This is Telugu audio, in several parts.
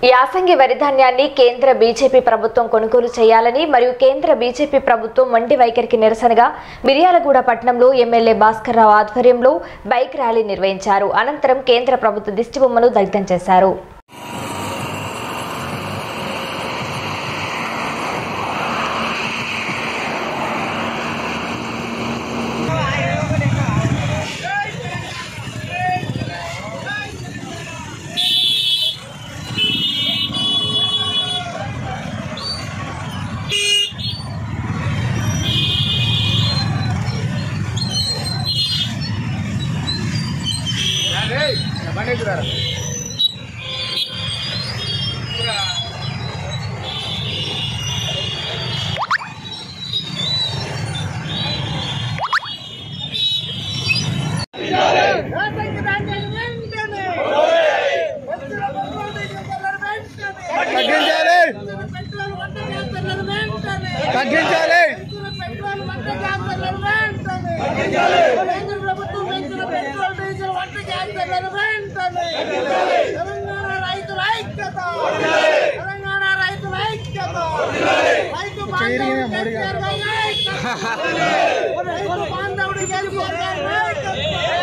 యాసంగి వరి ధాన్యాన్ని కేంద్ర బీజేపీ ప్రభుత్వం కొనుగోలు చేయాలని మరియు కేంద్ర బీజేపీ ప్రభుత్వం మొండి వైఖరికి నిరసనగా మిర్యాలగూడ పట్టణంలో ఎమ్మెల్యే భాస్కర్ రావు ఆధ్వర్యంలో బైక్ ర్యాలీ నిర్వహించారు అనంతరం కేంద్ర ప్రభుత్వ దిష్టిబొమ్మను దగ్ధం చేశారు యాసంగి ధాన్యాలు వెంటనే వచ్చిన పెట్రోల్ డీజిల్ వెంటనే తగ్గించాలి వచ్చిన పెట్రోల్ వంట గ్యాస్ ధరలు వెంటనే తగ్గించాలి వచ్చిన పెట్రోల్ వంట గ్యాస్ ధరలు వెంటనే కేంద్ర ప్రభుత్వం పెంచిన పెట్రోల్ డీజిల్ వంట గ్యాస్ ధరలు వెంటనే తెలంగాణ రైతుల ఐక్యత తెలంగాణ రైతుల ఐక్యత రైతు బాంధవుడు కేసీఆర్ గారి ఐక్యత రైతు బాంధవుడు కేసీఆర్ గారి ఐక్యత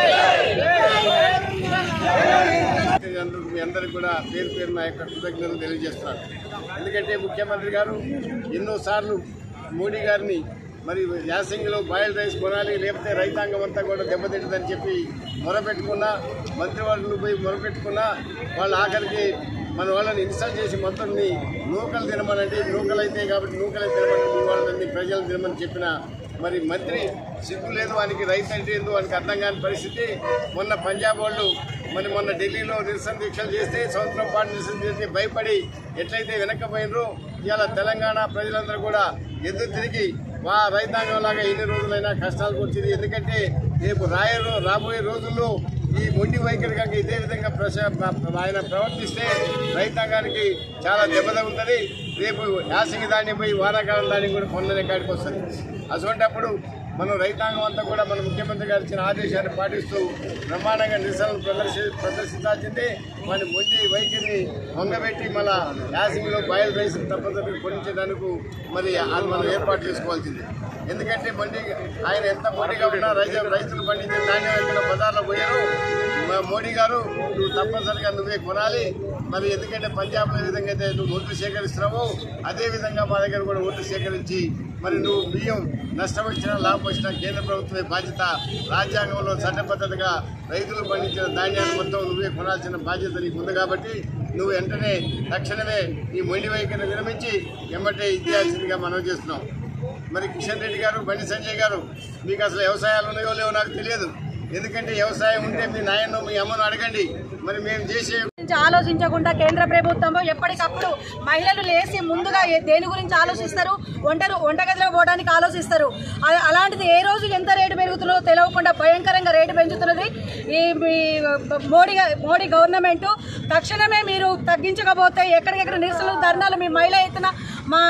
అందుకు మీ అందరికి కూడా పేరు పేరు నా యొక్క కృతజ్ఞతలు తెలియజేస్తున్నాను ఎందుకంటే ముఖ్యమంత్రి గారు ఎన్నోసార్లు మోడీ గారిని మరి యాసంగిలో బాయిల్ రైస్ కొనాలి లేకపోతే రైతాంగం అంతా కూడా దెబ్బతింటుందని చెప్పి మొరపెట్టుకున్నా మంత్రివర్గులు పోయి మొరపెట్టుకున్నా వాళ్ళు ఆఖరికి మన వాళ్ళని ఇన్స్టాల్ చేసి మొత్తంని నూకలు తినమనండి నూకలు అయితే కాబట్టి నూకలే తినమని మీ వాళ్ళని ప్రజలు తినమని చెప్పిన మరి మంత్రి సిగ్గు లేదు వానికి రైతు అంటే ఏందో వానికి అర్థం కాని పరిస్థితి మొన్న పంజాబ్ వాళ్ళు మరి మొన్న ఢిల్లీలో నిరసన దీక్షలు చేస్తే సంవత్సరం పాటు నిరసన చేస్తే భయపడి ఎట్లయితే వెనక్కపోయినరో ఇవాళ తెలంగాణ ప్రజలందరూ కూడా ఎదురు తిరిగి వా రైతాంగం లాగా ఎన్ని రోజులైనా కష్టాలు వచ్చింది ఎందుకంటే రేపు రాయే రో- రాబోయే రోజుల్లో ఈ మొండి వైఖరి కనుక ఇదే విధంగా ప్రశ ఆయన ప్రవర్తిస్తే రైతాంగానికి చాలా దెబ్బ తగులుతుంది రేపు యాసంగి ధాన్యం పోయి వానాకాలం ధాన్యం కూడా పొందనే కాడికి వస్తుంది అటువంటప్పుడు మనం రైతాంగం అంతా కూడా మన ముఖ్యమంత్రి గారు ఇచ్చిన ఆదేశాన్ని పాటిస్తూ బ్రహ్మాండంగా నిరసనలు ప్రదర్శి ప్రదర్శించాల్సిందే మన మొండి వైఖరిని వంగబెట్టి మన యాసంగిలో బాయిల్ రైస్ తప్పనిసరిగా పొందించడానికి మరి అది మనం ఏర్పాటు చేసుకోవాల్సిందే ఎందుకంటే మండి ఆయన ఎంత మోడీగా ఉన్నా రైతు రైతులు పండించిన ధాన్యం ఎక్కడ బజార్లో పోయారు మా మోడీ గారు నువ్వు తప్పనిసరిగా నువ్వే కొనాలి మరి ఎందుకంటే పంజాబ్లో ఏ విధంగా అయితే నువ్వు ఓట్లు సేకరిస్తున్నావో అదే విధంగా మా దగ్గర కూడా ఓట్లు సేకరించి మరి నువ్వు బియ్యం నష్టం వచ్చినా లాభం వచ్చినా కేంద్ర ప్రభుత్వమే బాధ్యత రాజ్యాంగంలో చట్టబద్ధతగా రైతులు పండించిన ధాన్యాన్ని మొత్తం నువ్వే కొనాల్సిన బాధ్యత నీకు ఉంది కాబట్టి నువ్వు వెంటనే తక్షణమే ఈ మొండి వైఖరిని విరమించి ఎమ్మటే ఇచ్చేయాల్సిందిగా మనం చేస్తున్నాం మరి కిషన్ రెడ్డి గారు బండి సంజయ్ గారు మీకు అసలు వ్యవసాయాలు ఉన్నాయో లేవో నాకు తెలియదు ఎందుకంటే వ్యవసాయం ఉంటే మీ నాయనను మీ అమ్మను అడగండి మరి మేము చేసే గురించి ఆలోచించకుండా కేంద్ర ప్రభుత్వం ఎప్పటికప్పుడు మహిళలు లేచి ముందుగా ఏ- దేని గురించి ఆలోచిస్తారు వంటరు వంటగదిలో పోవడానికి ఆలోచిస్తారు అ- అలాంటిది ఏ రోజు ఎంత రేటు పెరుగుతుందో తెలియకుండా భయంకరంగా రేటు పెంచుతున్నది ఈ మీ మోడీ గా- మోడీ గవర్నమెంట్ తక్షణమే మీరు తగ్గించకపోతే ఎక్కడికెక్కడ నిరసనలు ధర్నాలు మీ మహిళ ఎత్తున మా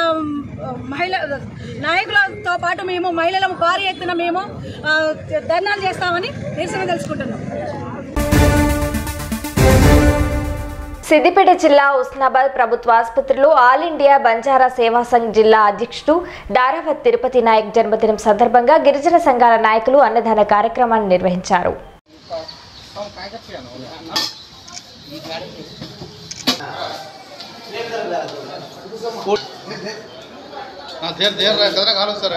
మహిళ నాయకులతో పాటు మేము మహిళల భారీ ఎత్తున మేము ఆ, ధర్నాలు చేస్తామని నిరసన తెలుసుకుంటున్నాం సిద్దిపేట జిల్లా ఉస్నాబాద్ ప్రభుత్వ ఆసుపత్రిలో ఆల్ ఇండియా బంజారా సేవా సంఘ్ జిల్లా అధ్యక్షుడు దారావత్ తిరుపతి నాయక్ జన్మదినం సందర్భంగా గిరిజన సంఘాల నాయకులు అన్నదాన కార్యక్రమాన్ని నిర్వహించారు हाँ देर देर रहा कदरा खा लो सर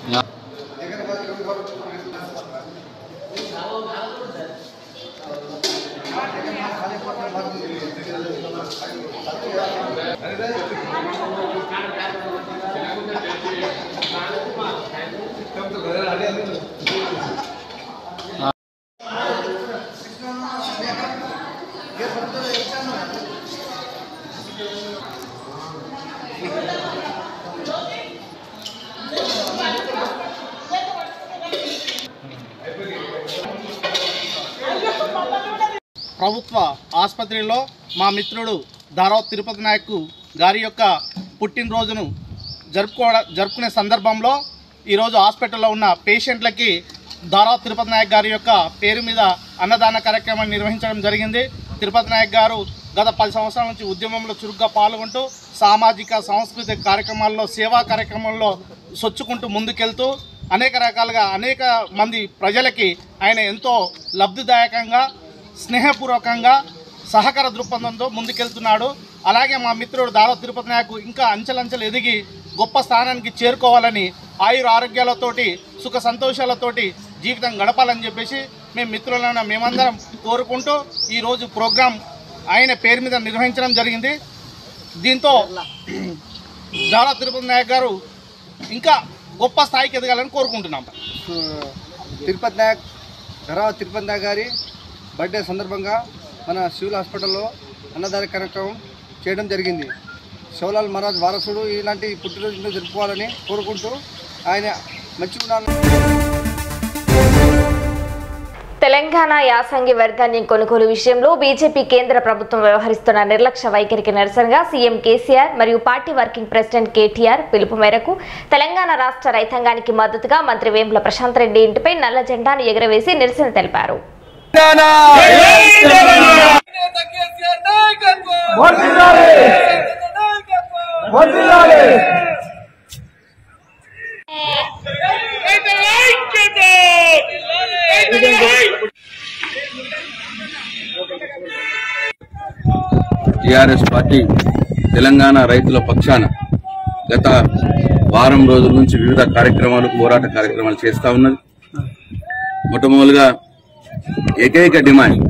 ప్రభుత్వ ఆసుపత్రిలో మా మిత్రుడు ధారావ్ తిరుపతి నాయక్ గారి యొక్క పుట్టినరోజును జరుపుకోవడ జరుపుకునే సందర్భంలో ఈరోజు హాస్పిటల్లో ఉన్న పేషెంట్లకి ధారావ్ తిరుపతి నాయక్ గారి యొక్క పేరు మీద అన్నదాన కార్యక్రమాన్ని నిర్వహించడం జరిగింది తిరుపతి నాయక్ గారు గత పది సంవత్సరాల నుంచి ఉద్యమంలో చురుగ్గా పాల్గొంటూ సామాజిక సాంస్కృతిక కార్యక్రమాల్లో సేవా కార్యక్రమంలో సొచ్చుకుంటూ ముందుకెళ్తూ అనేక రకాలుగా అనేక మంది ప్రజలకి ఆయన ఎంతో లబ్ధిదాయకంగా స్నేహపూర్వకంగా సహకార దృక్పథంతో ముందుకెళ్తున్నాడు అలాగే మా మిత్రుడు దాదా తిరుపతి నాయకు ఇంకా అంచెలంచెలు ఎదిగి గొప్ప స్థానానికి చేరుకోవాలని ఆయుర ఆరోగ్యాలతోటి సుఖ సంతోషాలతోటి జీవితం గడపాలని చెప్పేసి మేము మిత్రులైన మేమందరం కోరుకుంటూ ఈరోజు ప్రోగ్రాం ఆయన పేరు మీద నిర్వహించడం జరిగింది దీంతో దాదా తిరుపతి నాయక్ గారు ఇంకా గొప్ప స్థాయికి ఎదగాలని కోరుకుంటున్నాం తిరుపతి నాయక్ ధరావ తిరుపతి నాయక్ గారి బర్త్డే సందర్భంగా మన సివిల్ హాస్పిటల్లో అన్నదాన కార్యక్రమం చేయడం జరిగింది శివలాల్ మహారాజ్ వారసుడు ఇలాంటి పుట్టినరోజులు జరుపుకోవాలని కోరుకుంటూ ఆయన మంచిగా ఉండాలని తెలంగాణ యాసంగి వర్గాన్ని కొనుగోలు విషయంలో బీజేపీ కేంద్ర ప్రభుత్వం వ్యవహరిస్తున్న నిర్లక్ష్య వైఖరికి నిరసనగా సీఎం కేసీఆర్ మరియు పార్టీ వర్కింగ్ ప్రెసిడెంట్ కేటీఆర్ పిలుపు మేరకు తెలంగాణ రాష్ట్ర రైతాంగానికి మద్దతుగా మంత్రి వేముల ప్రశాంత్ రెడ్డి ఇంటిపై నల్ల జెండాను ఎగురవేసి నిరసన తెలిపారు టిఆర్ఎస్ పార్టీ తెలంగాణ రైతుల పక్షాన గత వారం రోజుల నుంచి వివిధ కార్యక్రమాలు పోరాట కార్యక్రమాలు చేస్తా ఉన్నది మొట్టమొదలుగా ఏకైక డిమాండ్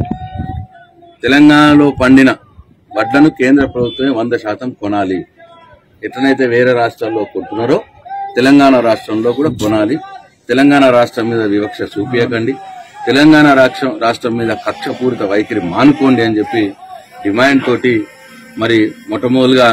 తెలంగాణలో పండిన వడ్లను కేంద్ర ప్రభుత్వమే వంద శాతం కొనాలి ఎట్లనైతే వేరే రాష్ట్రాల్లో కొంటున్నారో తెలంగాణ రాష్ట్రంలో కూడా కొనాలి తెలంగాణ రాష్ట్రం మీద వివక్ష చూపించకండి తెలంగాణ రాష్ట్రం రాష్ట్రం మీద కక్షపూరిత వైఖరి మానుకోండి అని చెప్పి డిమాండ్ తోటి మరి మొట్టమొదలుగా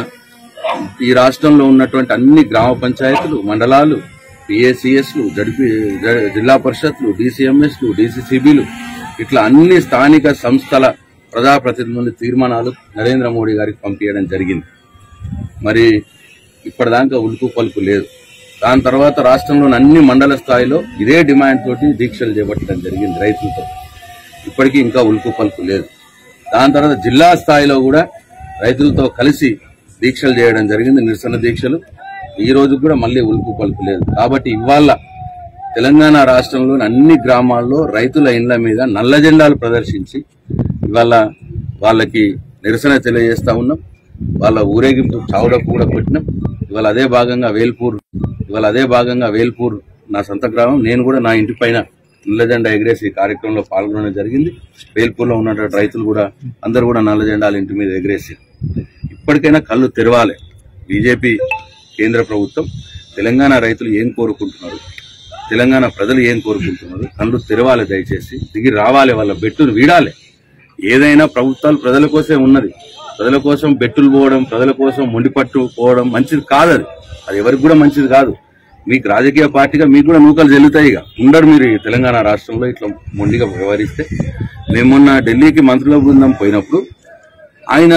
ఈ రాష్ట్రంలో ఉన్నటువంటి అన్ని గ్రామ పంచాయతీలు మండలాలు పిఏసిఎస్లు జడిపి జ- జిల్లా పరిషత్లు డిసిఎంఎస్లు డిసిసిబిలు ఇట్లా అన్ని స్థానిక సంస్థల ప్రజాప్రతినిధుల తీర్మానాలు నరేంద్ర మోడీ గారికి పంపించడం జరిగింది మరి ఇప్పటిదాకా ఉలుకు పలుకు లేదు దాని తర్వాత రాష్ట్రంలోని అన్ని మండల స్థాయిలో ఇదే డిమాండ్ తోటి దీక్షలు చేపట్టడం జరిగింది రైతులతో ఇప్పటికీ ఇంకా ఉలుకు పలుకు లేదు దాని తర్వాత జిల్లా స్థాయిలో కూడా రైతులతో కలిసి దీక్షలు చేయడం జరిగింది నిరసన దీక్షలు ఈ రోజు కూడా మళ్ళీ ఉలుకు పలుకు లేదు కాబట్టి ఇవాళ తెలంగాణ రాష్ట్రంలోని అన్ని గ్రామాల్లో రైతుల ఇండ్ల మీద నల్ల జెండాలు ప్రదర్శించి ఇవాళ వాళ్ళకి నిరసన తెలియజేస్తా ఉన్నాం వాళ్ళ ఊరేగింపు చావుడకు కూడా కొట్టినాం ఇవాళ అదే భాగంగా వేల్పూర్ ఇవాళ అదే భాగంగా వేల్పూర్ నా సొంత గ్రామం నేను కూడా నా ఇంటి పైన నల్ల జెండా ఎగిరేసి ఈ కార్యక్రమంలో పాల్గొనడం జరిగింది వేల్పూర్లో ఉన్నటువంటి రైతులు కూడా అందరూ కూడా నల్ల జెండాలు ఇంటి మీద ఎగిరేసి ఇప్పటికైనా కళ్ళు తెరవాలి బీజేపీ కేంద్ర ప్రభుత్వం తెలంగాణ రైతులు ఏం కోరుకుంటున్నారు తెలంగాణ ప్రజలు ఏం కోరుకుంటున్నారు కళ్ళు తెరవాలి దయచేసి దిగి రావాలి వాళ్ళ బెట్టును వీడాలి ఏదైనా ప్రభుత్వాలు ప్రజల కోసమే ఉన్నది ప్రజల కోసం బెట్టులు పోవడం ప్రజల కోసం మొండిపట్టు పోవడం మంచిది కాదు అది అది ఎవరికి కూడా మంచిది కాదు మీకు రాజకీయ పార్టీగా మీకు కూడా నూకలు చెల్లుతాయి ఇక ఉండరు మీరు ఈ తెలంగాణ రాష్ట్రంలో ఇట్లా మొండిగా వ్యవహరిస్తే మేము మొన్న ఢిల్లీకి మంత్రుల బృందం పోయినప్పుడు ఆయన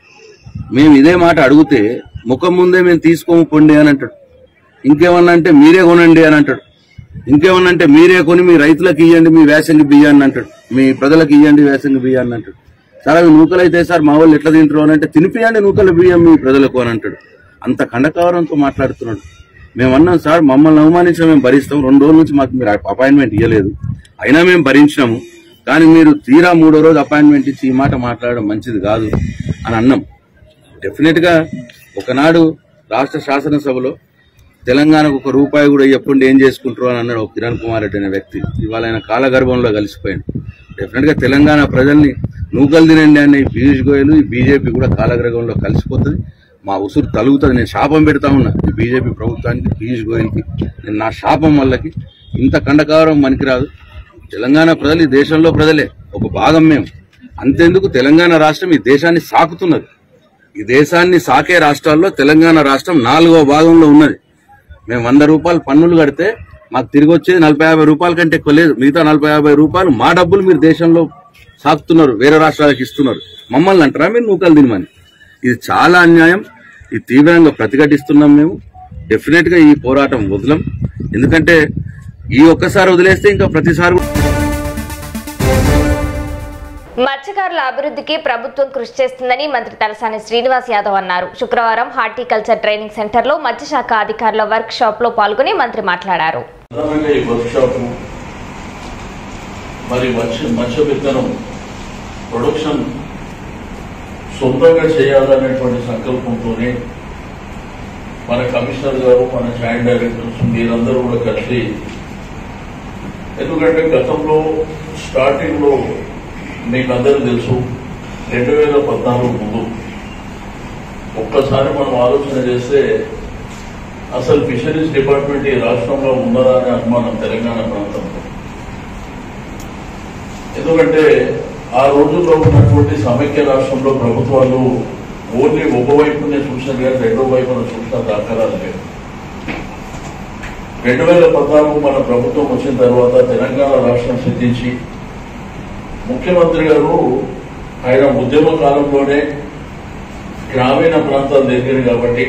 మేము ఇదే మాట అడిగితే ముఖం ముందే మేము తీసుకోము పొండి అని అంటాడు ఇంకేమన్నా అంటే మీరే కొనండి అని అంటాడు ఇంకేమన్నా అంటే మీరే కొని మీ రైతులకు ఇవ్వండి మీ వేసంగి బియ్యాన్ని అంటాడు మీ ప్రజలకు ఇవ్వండి వేసంగి బియ్యాన్ని అంటాడు సార్ అవి నూకలు అయితే సార్ మా వాళ్ళు ఎట్లా తింటారు అని అంటే తినిపియండి నూకల బియ్యం మీ ప్రజలకు అని అంటాడు అంత ఖండకావరంతో మాట్లాడుతున్నాడు మేము అన్నాం సార్ మమ్మల్ని అవమానించిన మేము భరిస్తాం రెండు రోజుల నుంచి మాకు మీరు అపాయింట్మెంట్ ఇవ్వలేదు అయినా మేము భరించినాము కానీ మీరు తీరా మూడో రోజు అపాయింట్మెంట్ ఇచ్చి ఈ మాట మాట్లాడడం మంచిది కాదు అని అన్నాం డెఫినెట్ గా ఒకనాడు రాష్ట్ర శాసనసభలో తెలంగాణకు ఒక రూపాయి కూడా చెప్పండి ఏం చేసుకుంటారు అని అన్నాడు ఒక కిరణ్ కుమార్ రెడ్డి అనే వ్యక్తి ఇవాళ ఆయన కాలగర్భంలో కలిసిపోయాడు డెఫినెట్ గా తెలంగాణ ప్రజల్ని నూకలు తినండి అనే ఈ పీయూష్ గోయల్ ఈ బీజేపీ కూడా కాలగర్భంలో కలిసిపోతుంది మా ఉసురు తలుగుతుంది నేను శాపం పెడతా ఉన్నా ఈ బీజేపీ ప్రభుత్వానికి పీయూష్ గోయల్కి నేను నా శాపం వల్లకి ఇంత కండకారం పనికిరాదు తెలంగాణ ప్రజలు ఈ దేశంలో ప్రజలే ఒక భాగం మేము అంతేందుకు తెలంగాణ రాష్ట్రం ఈ దేశాన్ని సాకుతున్నది ఈ దేశాన్ని సాకే రాష్ట్రాల్లో తెలంగాణ రాష్ట్రం నాలుగో భాగంలో ఉన్నది మేము వంద రూపాయలు పన్నులు కడితే మాకు తిరిగి వచ్చేది నలభై యాభై రూపాయల కంటే ఎక్కువ లేదు మిగతా నలభై యాభై రూపాయలు మా డబ్బులు మీరు దేశంలో సాకుతున్నారు వేరే రాష్ట్రాలకు ఇస్తున్నారు మమ్మల్ని అంటారా మీరు నూకలు తినమని ఇది చాలా అన్యాయం ఇది తీవ్రంగా ప్రతిఘటిస్తున్నాం మేము డెఫినెట్ గా ఈ పోరాటం వదలం ఎందుకంటే ఈ ఒక్కసారి వదిలేస్తే ఇంకా ప్రతిసారి కూడా మత్స్యకారుల అభివృద్ధికి ప్రభుత్వం కృషి చేస్తుందని మంత్రి తలసాని శ్రీనివాస్ యాదవ్ అన్నారు శుక్రవారం హార్టికల్చర్ ట్రైనింగ్ సెంటర్లో మత్స్యశాఖ అధికారుల వర్క్ షాప్ లో పాల్గొని మంత్రి మాట్లాడారు ప్రధానంగా ఈ వర్క్ షాప్ మరి మత్స్య మత్స్య విత్తనం ప్రొడక్షన్ సొంతంగా చేయాలనేటువంటి సంకల్పంతోనే మన కమిషనర్ గారు మన జాయింట్ డైరెక్టర్స్ మీరందరూ కూడా కలిసి ఎందుకంటే గతంలో స్టార్టింగ్ లో మీకు అందరూ తెలుసు రెండు వేల పద్నాలుగు ముందు ఒక్కసారి మనం ఆలోచన చేస్తే అసలు ఫిషరీస్ డిపార్ట్మెంట్ ఈ రాష్ట్రంలో ఉన్నదా అనే అనుమానం తెలంగాణ ప్రాంతంలో ఎందుకంటే ఆ రోజుల్లో ఉన్నటువంటి సమైక్య రాష్ట్రంలో ప్రభుత్వాలు ఓన్లీ ఒక వైపునే చూసినారు కానీ రెండో వైపున చూసిన దాఖలాలు లేవు రెండు వేల పద్నాలుగు మన ప్రభుత్వం వచ్చిన తర్వాత తెలంగాణ రాష్ట్రం సిద్ధించి ముఖ్యమంత్రి గారు ఆయన ఉద్యమ కాలంలోనే గ్రామీణ ప్రాంతాలు దగ్గర కాబట్టి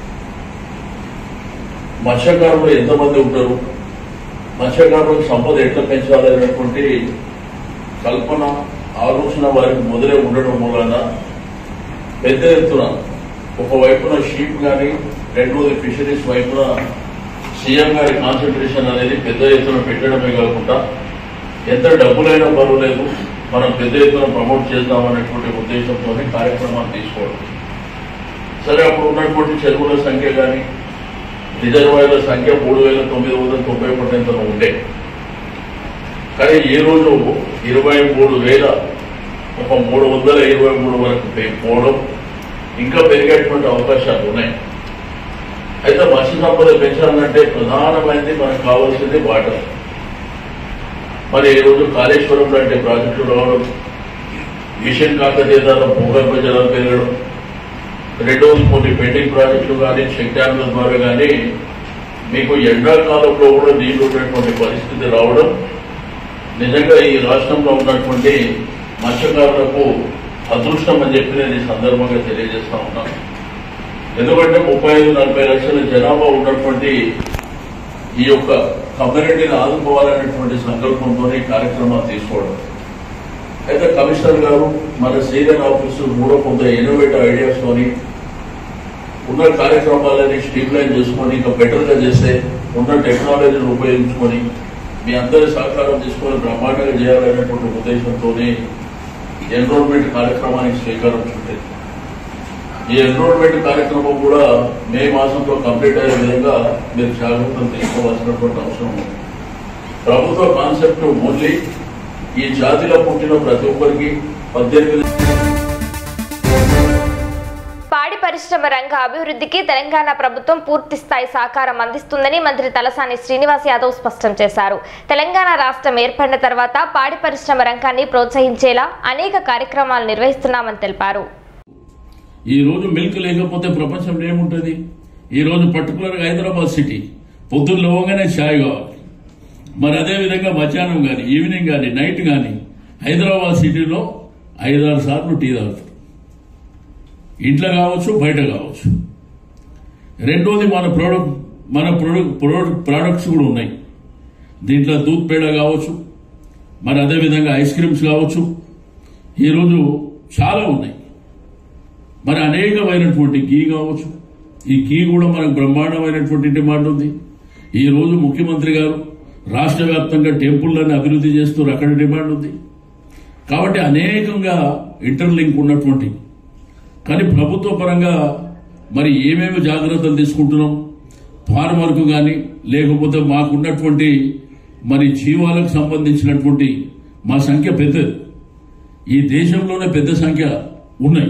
మత్స్యకారులు ఎంతమంది ఉంటారు మత్స్యకారులకు సంపద ఎట్లా పెంచాలి అనేటువంటి కల్పన ఆలోచన వారికి మొదలే ఉండడం మూలన పెద్ద ఎత్తున ఒకవైపున షీప్ కానీ రెండోది ఫిషరీస్ వైపున సీఎం గారి కాన్సన్ట్రేషన్ అనేది పెద్ద ఎత్తున పెట్టడమే కాకుండా ఎంత డబ్బులైనా పర్వాలేదు మనం పెద్ద ఎత్తున ప్రమోట్ చేద్దామనేటువంటి ఉద్దేశంతో కార్యక్రమాన్ని తీసుకోవడం సరే అప్పుడు ఉన్నటువంటి చెరువుల సంఖ్య కానీ రిజర్వాయర్ల సంఖ్య మూడు వేల తొమ్మిది వందల తొంభై ఒకటి ఎంత ఉండే కానీ ఈ రోజు ఇరవై మూడు వేల ఒక మూడు వందల ఇరవై మూడు వరకు పె- పోవడం ఇంకా పెరిగేటువంటి అవకాశాలు ఉన్నాయి అయితే మత్స్య సంపద పెంచాలంటే ప్రధానమైనది మనకు కావాల్సింది వాటర్ మరి ఈ రోజు కాళేశ్వరం లాంటి ప్రాజెక్టులు రావడం మిషన్ కాకతీయ ద్వారా భూగర్భ జలాలు పెరగడం రెండోది కొన్ని పెండింగ్ ప్రాజెక్టులు కానీ చెక్ డ్యాంల ద్వారా కానీ మీకు ఎండాకాలంలో కూడా నీళ్లు ఉన్నటువంటి పరిస్థితి రావడం నిజంగా ఈ రాష్ట్రంలో ఉన్నటువంటి మత్స్యకారులకు అదృష్టం అని చెప్పి నేను ఈ సందర్భంగా తెలియజేస్తా ఉన్నాను ఎందుకంటే ముప్పై ఐదు నలభై లక్షల జనాభా ఉన్నటువంటి ఈ యొక్క కమ్యూనిటీని ఆదుకోవాలనేటువంటి సంకల్పంతో ఈ కార్యక్రమాలు తీసుకోవడం అయితే కమిషనర్ గారు మన సీనియర్ ఆఫీసర్ కూడా కొంత ఇన్నోవేటివ్ ఐడియాస్ తోని ఉన్న కార్యక్రమాలని స్ట్రీమ్ లైన్ చేసుకొని ఇంకా బెటర్ గా చేస్తే ఉన్న టెక్నాలజీని ఉపయోగించుకొని మీ అందరి సహకారం తీసుకొని బ్రహ్మాండంగా చేయాలనేటువంటి ఉద్దేశంతో ఎన్రోల్మెంట్ కార్యక్రమానికి శ్రీకారం చుట్టింది ఈ ఎన్రోల్మెంట్ కార్యక్రమం కూడా మే మాసంలో కంప్లీట్ అయ్యే విధంగా మీరు జాగ్రత్తలు తీసుకోవాల్సినటువంటి అవసరం ఉంది ప్రభుత్వ కాన్సెప్ట్ ఓన్లీ ఈ జాతిలో పుట్టిన ప్రతి ఒక్కరికి పద్దెనిమిది పాడి పరిశ్రమ రంగ అభివృద్ధికి తెలంగాణ ప్రభుత్వం పూర్తి స్థాయి సహకారం అందిస్తుందని మంత్రి తలసాని శ్రీనివాస్ యాదవ్ స్పష్టం చేశారు తెలంగాణ రాష్ట్రం ఏర్పడిన తర్వాత పాడి పరిశ్రమ రంగాన్ని ప్రోత్సహించేలా అనేక కార్యక్రమాలు నిర్వహిస్తున్నామని తెలిపారు ఈ రోజు మిల్క్ లేకపోతే ప్రపంచంలో ఏముంటుంది ఈ రోజు పర్టికులర్ గా హైదరాబాద్ సిటీ పొద్దున్న లేవగానే ఛాయ్ కావాలి మరి అదే విధంగా మధ్యాహ్నం కానీ ఈవినింగ్ కానీ నైట్ కానీ హైదరాబాద్ సిటీలో ఐదారు సార్లు టీ తాగుతారు ఇంట్లో కావచ్చు బయట కావచ్చు రెండోది మన ప్రోడక్ట్ మన ప్రొడక్ట్ ప్రొడక్ట్ ప్రోడక్ట్స్ కూడా ఉన్నాయి దీంట్లో దూద్ పేడ కావచ్చు మరి అదే విధంగా ఐస్ క్రీమ్స్ కావచ్చు ఈరోజు చాలా ఉన్నాయి మరి అనేకమైనటువంటి గీ కావచ్చు ఈ గీ కూడా మనకు బ్రహ్మాండమైనటువంటి డిమాండ్ ఉంది ఈ రోజు ముఖ్యమంత్రి గారు రాష్ట్ర వ్యాప్తంగా టెంపుల్లను అభివృద్ధి చేస్తూ అక్కడ డిమాండ్ ఉంది కాబట్టి అనేకంగా ఇంటర్లింక్ ఉన్నటువంటి కానీ ప్రభుత్వ పరంగా మరి ఏమేమి జాగ్రత్తలు తీసుకుంటున్నాం ఫార్మర్కు కానీ లేకపోతే మాకున్నటువంటి మరి జీవాలకు సంబంధించినటువంటి మా సంఖ్య పెద్దది ఈ దేశంలోనే పెద్ద సంఖ్య ఉన్నాయి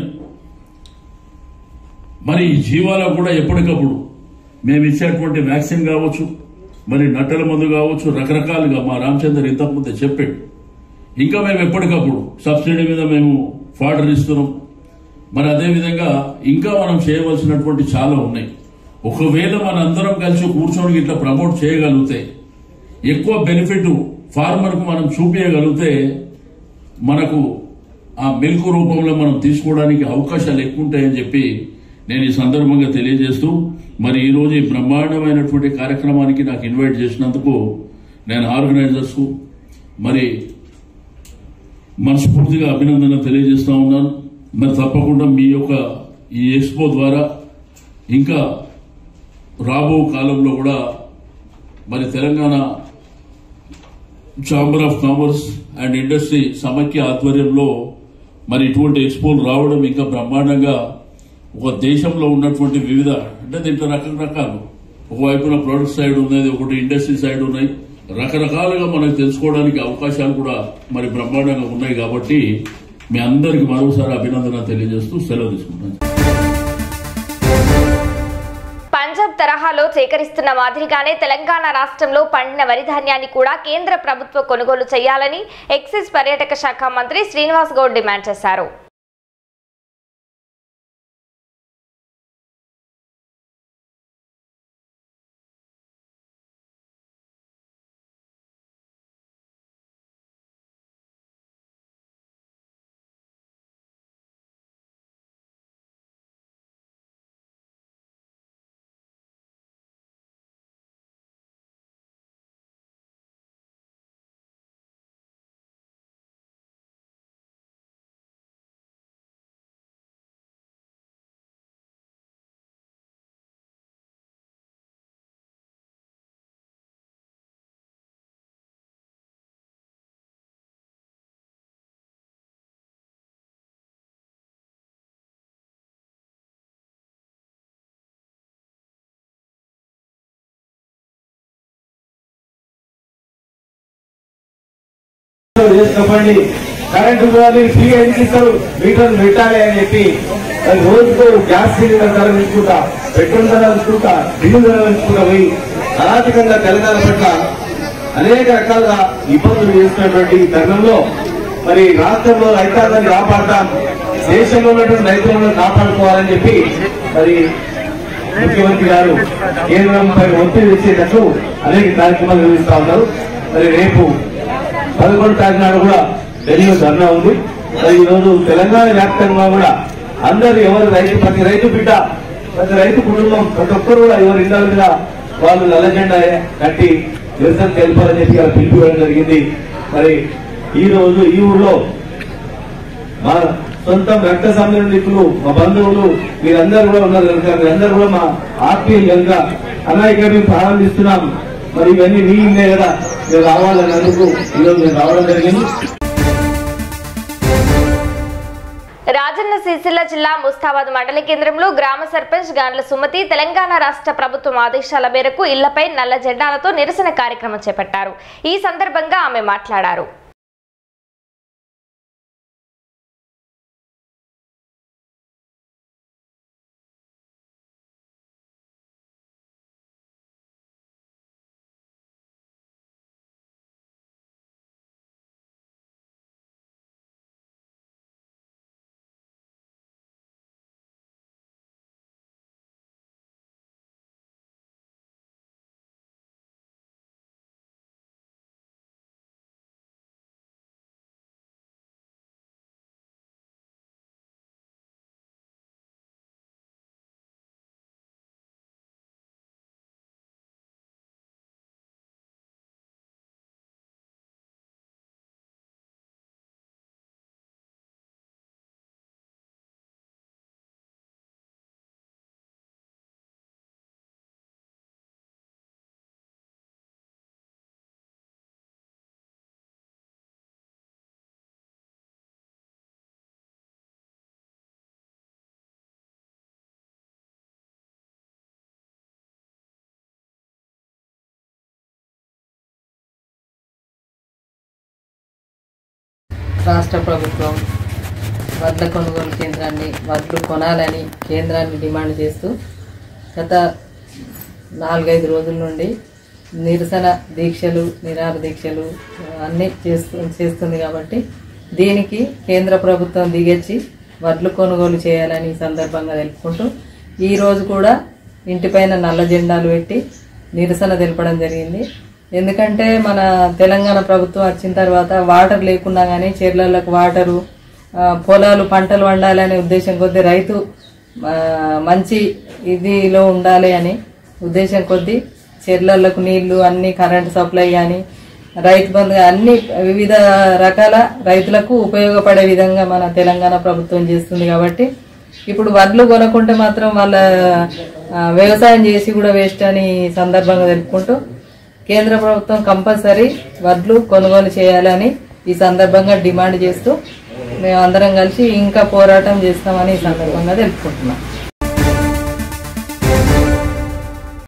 మరి ఈ జీవాలకు కూడా ఎప్పటికప్పుడు మేము ఇచ్చేటువంటి వ్యాక్సిన్ కావచ్చు మరి నట్టల మందు కావచ్చు రకరకాలుగా మా రామచంద్ర ఇంతకుముందే చెప్పాడు ఇంకా మేము ఎప్పటికప్పుడు సబ్సిడీ మీద మేము ఫాడర్ ఇస్తున్నాం మరి అదేవిధంగా ఇంకా మనం చేయవలసినటువంటి చాలా ఉన్నాయి ఒకవేళ మన అందరం కలిసి కూర్చొని ఇట్లా ప్రమోట్ చేయగలిగితే ఎక్కువ బెనిఫిట్ ఫార్మర్కు మనం చూపించగలిగితే మనకు ఆ మిల్క్ రూపంలో మనం తీసుకోవడానికి అవకాశాలు ఎక్కువ ఉంటాయని చెప్పి నేను ఈ సందర్భంగా తెలియజేస్తూ మరి ఈ రోజు ఈ బ్రహ్మాండమైనటువంటి కార్యక్రమానికి నాకు ఇన్వైట్ చేసినందుకు నేను ఆర్గనైజర్స్ మరి మనస్ఫూర్తిగా అభినందన తెలియజేస్తా ఉన్నాను మరి తప్పకుండా మీ యొక్క ఈ ఎక్స్పో ద్వారా ఇంకా రాబో కాలంలో కూడా మరి Telangana chamber of commerce and industry సమైక్య ఆధ్వర్యంలో మరి ఇటువంటి ఎక్స్పోలు రావడం ఇంకా బ్రహ్మాండంగా ఒక దేశంలో ఉన్నటువంటి వివిధ అంటే దీంట్లో రకరకాలు ఒకవైపున ప్రొడక్ట్ సైడ్ ఉన్నది ఒకటి ఇండస్ట్రీ సైడ్ ఉన్నాయి రకరకాలుగా మనకు తెలుసుకోవడానికి అవకాశాలు కూడా మరి బ్రహ్మాండంగా ఉన్నాయి కాబట్టి మీ అందరికి మరోసారి అభినందన తెలియజేస్తూ సెలవు తీసుకుంటాను పంజాబ్ తరహాలో సేకరిస్తున్న మాదిరిగానే తెలంగాణ రాష్ట్రంలో పండిన వరి ధాన్యాన్ని కూడా కేంద్ర ప్రభుత్వం కొనుగోలు చేయాలని ఎక్సైజ్ పర్యాటక శాఖ మంత్రి శ్రీనివాస్ గౌడ్ డిమాండ్ చేశారు చెప్పండి కరెంటు బిల్లు ఫ్రీగా ఎందుకు ఇస్తారు మీటర్లు పెట్టాలి అని చెప్పి అది రోజుకు గ్యాస్ సిలిండర్ ధర పెంచుకుంటా పెట్రోల్ ధర పెంచుకుంటా డీజిల్ ధర పెంచుకుంటా పోయి అరాచకంగా తెలంగాణ పట్ల అనేక రకాలుగా ఇబ్బందులు చేస్తున్నటువంటి ఈ తరుణంలో మరి రాష్ట్రంలో రైతాంగాన్ని కాపాడతాం దేశంలో ఉన్నటువంటి రైతులను కాపాడుకోవాలని చెప్పి మరి ముఖ్యమంత్రి గారు కేంద్రంపై ఒత్తిడి తెచ్చేటట్లు అనేక కార్యక్రమాలు నిర్వహిస్తా ఉన్నారు మరి రేపు పదకొండు తారీఖు నాడు కూడా ఢిల్లీలో ధర్నా ఉంది మరి ఈ రోజు తెలంగాణ వ్యాప్తంగా కూడా అందరు ఎవరు రైతు ప్రతి రైతు బిడ్డ ప్రతి రైతు కుటుంబం ప్రతి ఒక్కరు కూడా ఎవరి ఇళ్ళ మీద వాళ్ళు నల్ల జెండా కట్టి నిరసన తెలిపాలని చెప్పి ఇలా పిలుపు ఇవ్వడం జరిగింది మరి ఈ రోజు ఈ ఊర్లో మా సొంతం రక్త సంబంధికులు మా బంధువులు మీరందరూ కూడా ఉన్నారు కనుక మీరందరూ కూడా మా ఆత్మీయ కనుక అన్నయ్య మేము ప్రారంభిస్తున్నాం మరి ఇవన్నీ మీ ఇల్లే కదా మీరు రావాలని అందుకు ఈరోజు మేము రావడం జరిగింది రాజన్న సిరిసిల్ల జిల్లా ముస్తాబాద్ మండల కేంద్రంలో గ్రామ సర్పంచ్ గాండ్ల సుమతి తెలంగాణ రాష్ట్ర ప్రభుత్వం ఆదేశాల మేరకు ఇళ్లపై నల్ల జెండాలతో నిరసన కార్యక్రమం చేపట్టారు ఈ సందర్భంగా ఆమె మాట్లాడారు రాష్ట్ర ప్రభుత్వం వడ్ల కొనుగోలు కేంద్రాన్ని వడ్లు కొనాలని కేంద్రాన్ని డిమాండ్ చేస్తూ గత నాలుగైదు రోజుల నుండి నిరసన దీక్షలు నిరాహార దీక్షలు అన్నీ చేస్తూ చేస్తుంది కాబట్టి దీనికి కేంద్ర ప్రభుత్వం దిగొచ్చి వడ్లు కొనుగోలు చేయాలని ఈ సందర్భంగా తెలుపుకుంటూ ఈ రోజు కూడా ఇంటిపైన నల్ల జెండాలు పెట్టి నిరసన తెలపడం జరిగింది ఎందుకంటే మన తెలంగాణ ప్రభుత్వం వచ్చిన తర్వాత వాటర్ లేకున్నా కానీ చెర్లలకు వాటరు ఆ, పొలాలు పంటలు వండాలనే ఉద్దేశం కొద్దీ రైతు ఆ, మంచి ఇదిలో ఉండాలి అని ఉద్దేశం కొద్దీ చెర్లలకు నీళ్లు అన్ని కరెంట్ సప్లై కానీ రైతు బంధు అన్ని వివిధ రకాల రైతులకు ఉపయోగపడే విధంగా మన తెలంగాణ ప్రభుత్వం చేస్తుంది కాబట్టి ఇప్పుడు వడ్లు కొనకుంటే మాత్రం వాళ్ళ ఆ, వ్యవసాయం చేసి కూడా వేస్ట్ అని ఈ సందర్భంగా తెలుపుకుంటూ కేంద్ర ప్రభుత్వం కంపల్సరీ వడ్లు కొనుగోలు చేయాలని ఈ సందర్భంగా డిమాండ్ చేస్తూ మేము అందరం కలిసి ఇంకా పోరాటం చేస్తామని ఈ సందర్భంగా తెలుపుకుంటున్నాం